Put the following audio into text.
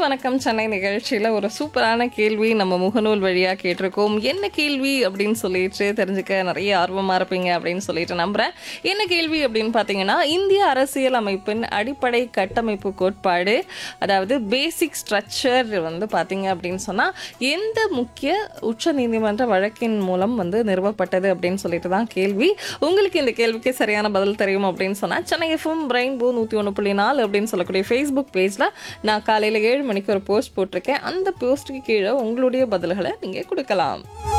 வணக்கம் சென்னை நிகழ்ச்சியில் ஒரு சூப்பரான கேள்வி நம்ம முகநூல் வழியாக கேட்டிருக்கோம் என்ன கேள்வி அப்படின்னு சொல்லிட்டு தெரிஞ்சுக்க நிறைய ஆர்வமாக இருப்பீங்க அப்படின்னு சொல்லிட்டு நம்புகிறேன் என்ன கேள்வி அப்படின்னு பார்த்தீங்கன்னா இந்திய அரசியல் அமைப்பின் அடிப்படை கட்டமைப்பு கோட்பாடு அதாவது பேசிக் ஸ்ட்ரக்சர் வந்து பார்த்தீங்க அப்படின்னு சொன்னால் எந்த முக்கிய உச்ச நீதிமன்ற வழக்கின் மூலம் வந்து நிறுவப்பட்டது அப்படின்னு சொல்லிட்டு தான் கேள்வி உங்களுக்கு இந்த கேள்விக்கு சரியான பதில் தெரியும் அப்படின்னு சொன்னால் சென்னை எஃப்எம் ரெயின்போ நூற்றி ஒன்று புள்ளி நாலு அப்படின்னு சொல்லக்கூடிய ஃபேஸ்புக் பேஜில் நான் காலையில் ஏழு மணிக்கு ஒரு போஸ்ட் போட்டிருக்கேன் அந்த போஸ்ட்டுக்கு கீழே உங்களுடைய பதில்களை நீங்கள் கொடுக்கலாம்